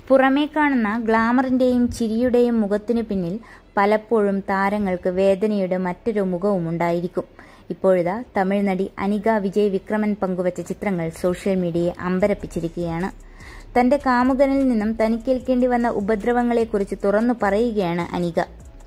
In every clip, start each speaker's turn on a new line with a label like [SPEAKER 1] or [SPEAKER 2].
[SPEAKER 1] പുറമേ കാണുന്ന ഗ്ലാമറിന്റെയും ചിരിയുടെയും മുഖത്തിനു പിന്നിൽ പലപ്പോഴും താരങ്ങൾക്ക് വേദനയുടെ മറ്റൊരു മുഖവും ഉണ്ടായിരിക്കും ഇപ്പോഴിതാ തമിഴ് നടി അനിക വിജയ് വിക്രമൻ പങ്കുവച്ച ചിത്രങ്ങൾ സോഷ്യൽ മീഡിയയെ അമ്പരപ്പിച്ചിരിക്കുകയാണ് തന്റെ കാമുകനിൽ നിന്നും തനിക്കേൽക്കേണ്ടി വന്ന ഉപദ്രവങ്ങളെക്കുറിച്ച് തുറന്നു പറയുകയാണ് അനിക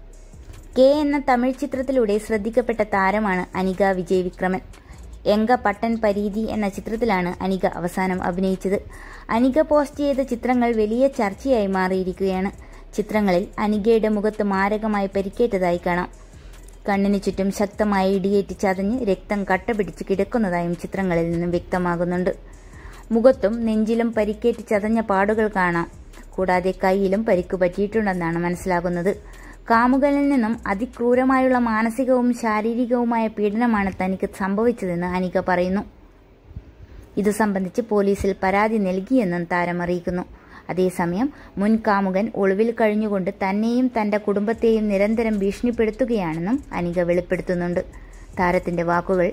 [SPEAKER 1] കെ എന്ന തമിഴ് ചിത്രത്തിലൂടെ ശ്രദ്ധിക്കപ്പെട്ട താരമാണ് അനിക വിജയ് വിക്രമൻ എങ്ക പട്ടൻ പരീതി എന്ന ചിത്രത്തിലാണ് അനിക അവസാനം അഭിനയിച്ചത് അനിക പോസ്റ്റ് ചെയ്ത ചിത്രങ്ങൾ വലിയ ചർച്ചയായി മാറിയിരിക്കുകയാണ് ചിത്രങ്ങളിൽ അനികയുടെ മുഖത്ത് മാരകമായി പരിക്കേറ്റതായി കാണാം കണ്ണിന് ചുറ്റും ശക്തമായ ഇടിയേറ്റ് ചതഞ്ഞ് രക്തം കട്ടപിടിച്ച് കിടക്കുന്നതായും ചിത്രങ്ങളിൽ നിന്നും വ്യക്തമാകുന്നുണ്ട് മുഖത്തും നെഞ്ചിലും പരിക്കേറ്റ് ചതഞ്ഞ പാടുകൾ കാണാം കൂടാതെ കൈയിലും പരിക്ക് പറ്റിയിട്ടുണ്ടെന്നാണ് മനസ്സിലാകുന്നത് കാമുകനിൽ നിന്നും അതിക്രൂരമായുള്ള മാനസികവും ശാരീരികവുമായ പീഡനമാണ് തനിക്ക് സംഭവിച്ചതെന്ന് അനിക പറയുന്നു ഇതു സംബന്ധിച്ച് പോലീസിൽ പരാതി നൽകിയെന്നും താരം അറിയിക്കുന്നു അതേസമയം മുൻ കാമുകൻ ഒളിവിൽ കഴിഞ്ഞുകൊണ്ട് തന്നെയും തന്റെ കുടുംബത്തെയും നിരന്തരം ഭീഷണിപ്പെടുത്തുകയാണെന്നും അനിക വെളിപ്പെടുത്തുന്നുണ്ട് താരത്തിന്റെ വാക്കുകൾ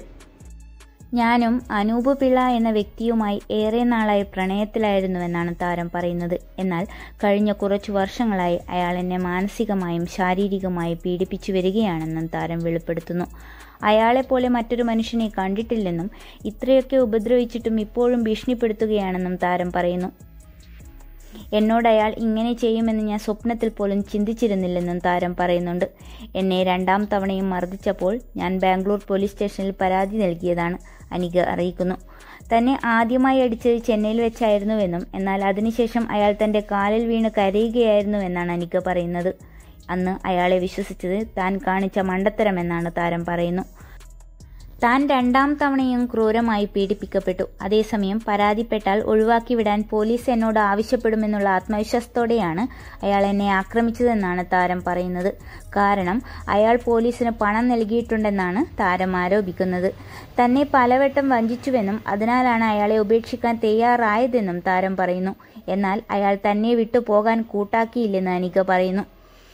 [SPEAKER 1] ഞാനും അനൂപ് പിള്ള എന്ന വ്യക്തിയുമായി ഏറെ നാളായി പ്രണയത്തിലായിരുന്നുവെന്നാണ് താരം പറയുന്നത് എന്നാൽ കഴിഞ്ഞ കുറച്ചു വർഷങ്ങളായി അയാൾ എന്നെ മാനസികമായും ശാരീരികമായും പീഡിപ്പിച്ചു വരികയാണെന്നും താരം വെളിപ്പെടുത്തുന്നു അയാളെപ്പോലെ മറ്റൊരു മനുഷ്യനെ കണ്ടിട്ടില്ലെന്നും ഇത്രയൊക്കെ ഉപദ്രവിച്ചിട്ടും ഇപ്പോഴും ഭീഷണിപ്പെടുത്തുകയാണെന്നും താരം പറയുന്നു എന്നോട് അയാൾ ഇങ്ങനെ ചെയ്യുമെന്ന് ഞാൻ സ്വപ്നത്തിൽ പോലും ചിന്തിച്ചിരുന്നില്ലെന്നും താരം പറയുന്നുണ്ട് എന്നെ രണ്ടാം തവണയും മർദ്ദിച്ചപ്പോൾ ഞാൻ ബാംഗ്ലൂർ പോലീസ് സ്റ്റേഷനിൽ പരാതി നൽകിയതാണ് അനിക അറിയിക്കുന്നു തന്നെ ആദ്യമായി അടിച്ചത് ചെന്നൈയിൽ വെച്ചായിരുന്നുവെന്നും എന്നാൽ അതിനുശേഷം അയാൾ തന്റെ കാലിൽ വീണ് കരയുകയായിരുന്നുവെന്നാണ് അനിക പറയുന്നത് അന്ന് അയാളെ വിശ്വസിച്ചത് താൻ കാണിച്ച മണ്ടത്തരമെന്നാണ് താരം പറയുന്നു താൻ രണ്ടാം തവണയും ക്രൂരമായി പീഡിപ്പിക്കപ്പെട്ടു അതേസമയം പരാതിപ്പെട്ടാൽ ഒഴിവാക്കി വിടാൻ പോലീസ് എന്നോട് ആവശ്യപ്പെടുമെന്നുള്ള ആത്മവിശ്വാസത്തോടെയാണ് അയാൾ എന്നെ ആക്രമിച്ചതെന്നാണ് താരം പറയുന്നത് കാരണം അയാൾ പോലീസിന് പണം നൽകിയിട്ടുണ്ടെന്നാണ് താരം ആരോപിക്കുന്നത് തന്നെ പലവട്ടം വഞ്ചിച്ചുവെന്നും അതിനാലാണ് അയാളെ ഉപേക്ഷിക്കാൻ തയ്യാറായതെന്നും താരം പറയുന്നു എന്നാൽ അയാൾ തന്നെ വിട്ടു പോകാൻ കൂട്ടാക്കിയില്ലെന്ന് അനിക പറയുന്നു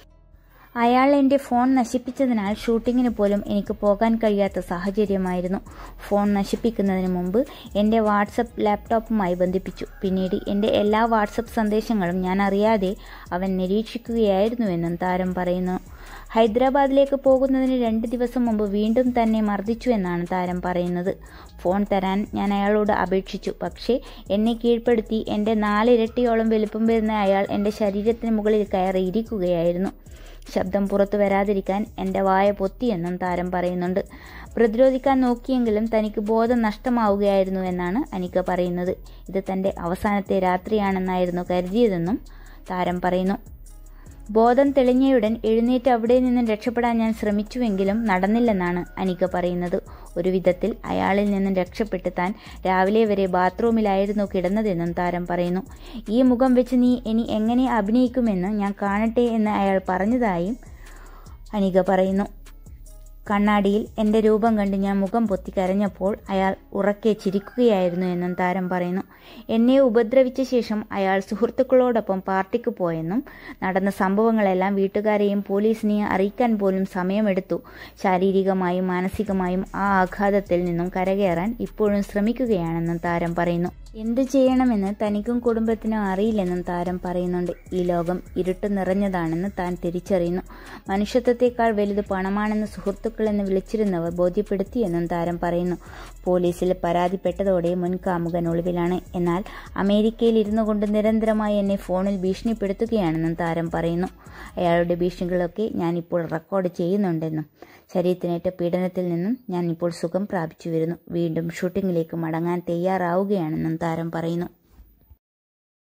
[SPEAKER 1] അയാൾ എൻ്റെ ഫോൺ നശിപ്പിച്ചതിനാൽ ഷൂട്ടിങ്ങിന് പോലും എനിക്ക് പോകാൻ കഴിയാത്ത സാഹചര്യമായിരുന്നു ഫോൺ നശിപ്പിക്കുന്നതിന് മുമ്പ് എൻ്റെ വാട്സപ്പ് ലാപ്ടോപ്പുമായി ബന്ധിപ്പിച്ചു പിന്നീട് എൻ്റെ എല്ലാ വാട്സപ്പ് സന്ദേശങ്ങളും ഞാൻ അറിയാതെ അവൻ നിരീക്ഷിക്കുകയായിരുന്നുവെന്നും താരം പറയുന്നു ഹൈദരാബാദിലേക്ക് പോകുന്നതിന് രണ്ട് ദിവസം മുമ്പ് വീണ്ടും തന്നെ മർദ്ദിച്ചു എന്നാണ് താരം പറയുന്നത് ഫോൺ തരാൻ ഞാൻ അയാളോട് അപേക്ഷിച്ചു പക്ഷേ എന്നെ കീഴ്പ്പെടുത്തി എൻ്റെ നാലിരട്ടിയോളം വലുപ്പം വരുന്ന അയാൾ എൻ്റെ ശരീരത്തിന് മുകളിൽ കയറിയിരിക്കുകയായിരുന്നു ശബ്ദം പുറത്തു വരാതിരിക്കാൻ എൻ്റെ വായ പൊത്തിയെന്നും താരം പറയുന്നുണ്ട് പ്രതിരോധിക്കാൻ നോക്കിയെങ്കിലും തനിക്ക് ബോധം നഷ്ടമാവുകയായിരുന്നു എന്നാണ് അനിക പറയുന്നത് ഇത് തൻ്റെ അവസാനത്തെ രാത്രിയാണെന്നായിരുന്നു കരുതിയതെന്നും താരം പറയുന്നു ബോധം തെളിഞ്ഞയുടൻ എഴുന്നേറ്റ് അവിടെ നിന്നും രക്ഷപ്പെടാൻ ഞാൻ ശ്രമിച്ചുവെങ്കിലും നടന്നില്ലെന്നാണ് അനിക പറയുന്നത് ഒരു വിധത്തിൽ അയാളിൽ നിന്നും രക്ഷപ്പെട്ട് താൻ രാവിലെ വരെ ബാത്റൂമിലായിരുന്നു കിടന്നതെന്നും താരം പറയുന്നു ഈ മുഖം വെച്ച് നീ ഇനി എങ്ങനെ അഭിനയിക്കുമെന്ന് ഞാൻ കാണട്ടെ എന്ന് അയാൾ പറഞ്ഞതായും അനിക പറയുന്നു കണ്ണാടിയിൽ എൻ്റെ രൂപം കണ്ട് ഞാൻ മുഖം പൊത്തി കരഞ്ഞപ്പോൾ അയാൾ ഉറക്കെ ചിരിക്കുകയായിരുന്നു എന്നും താരം പറയുന്നു എന്നെ ഉപദ്രവിച്ച ശേഷം അയാൾ സുഹൃത്തുക്കളോടൊപ്പം പാർട്ടിക്ക് പോയെന്നും നടന്ന സംഭവങ്ങളെല്ലാം വീട്ടുകാരെയും പോലീസിനെയും അറിയിക്കാൻ പോലും സമയമെടുത്തു ശാരീരികമായും മാനസികമായും ആ ആഘാതത്തിൽ നിന്നും കരകയറാൻ ഇപ്പോഴും ശ്രമിക്കുകയാണെന്നും താരം പറയുന്നു എന്തു ചെയ്യണമെന്ന് തനിക്കും കുടുംബത്തിനും അറിയില്ലെന്നും താരം പറയുന്നുണ്ട് ഈ ലോകം ഇരുട്ട് നിറഞ്ഞതാണെന്ന് താൻ തിരിച്ചറിയുന്നു മനുഷ്യത്വത്തെക്കാൾ വലുത് പണമാണെന്ന് സുഹൃത്തുക്കളെന്ന് വിളിച്ചിരുന്നവർ ബോധ്യപ്പെടുത്തിയെന്നും താരം പറയുന്നു പോലീസിൽ പരാതിപ്പെട്ടതോടെ മുൻ കാമുകൻ ഒളിവിലാണ് എന്നാൽ അമേരിക്കയിൽ ഇരുന്നു കൊണ്ട് നിരന്തരമായി എന്നെ ഫോണിൽ ഭീഷണിപ്പെടുത്തുകയാണെന്നും താരം പറയുന്നു അയാളുടെ ഭീഷണികളൊക്കെ ഞാനിപ്പോൾ റെക്കോർഡ് ചെയ്യുന്നുണ്ടെന്നും ശരീരത്തിനേറ്റ പീഡനത്തിൽ നിന്നും ഞാൻ ഇപ്പോൾ സുഖം പ്രാപിച്ചു വരുന്നു വീണ്ടും ഷൂട്ടിങ്ങിലേക്ക് മടങ്ങാൻ തയ്യാറാവുകയാണെന്നും താരം പറയുന്നു